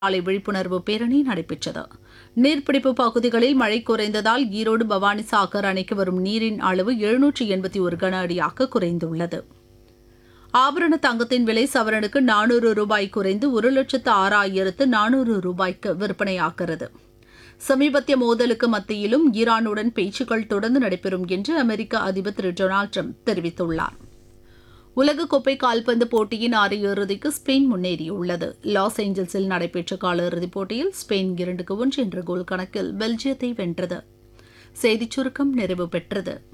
சாலை விழிப்புணர்வு பேரணி நடைபெற்றது நீர்பிடிப்பு பகுதிகளில் மழை குறைந்ததால் ஈரோடு பவானிசாகர் அணைக்கு வரும் நீரின் அளவு எழுநூற்றி எண்பத்தி ஒரு கன அடியாக குறைந்துள்ளது ஆபரண தங்கத்தின் விலை சவரனுக்கு நானூறு ரூபாய் குறைந்து ஒரு லட்சத்து ஆறாயிரத்து நானூறு ரூபாய்க்கு விற்பனையாகிறது சமீபத்திய மோதலுக்கு மத்தியிலும் ஈரானுடன் பேச்சுக்கள் தொடர்ந்து நடைபெறும் என்று அமெரிக்க அதிபர் திரு டொனால்டு ட்ரம்ப் தெரிவித்துள்ளார் உலகக்கோப்பை கால்பந்து போட்டியின் அரையிறுதிக்கு ஸ்பெயின் முன்னேறியுள்ளது லாஸ் ஏஞ்சல்ஸில் நடைபெற்ற காலிறுதிப் போட்டியில் ஸ்பெயின் இரண்டுக்கு ஒன்று என்ற கோல் கணக்கில் பெல்ஜியத்தை வென்றது செய்திச் சுருக்கம் நிறைவு பெற்றது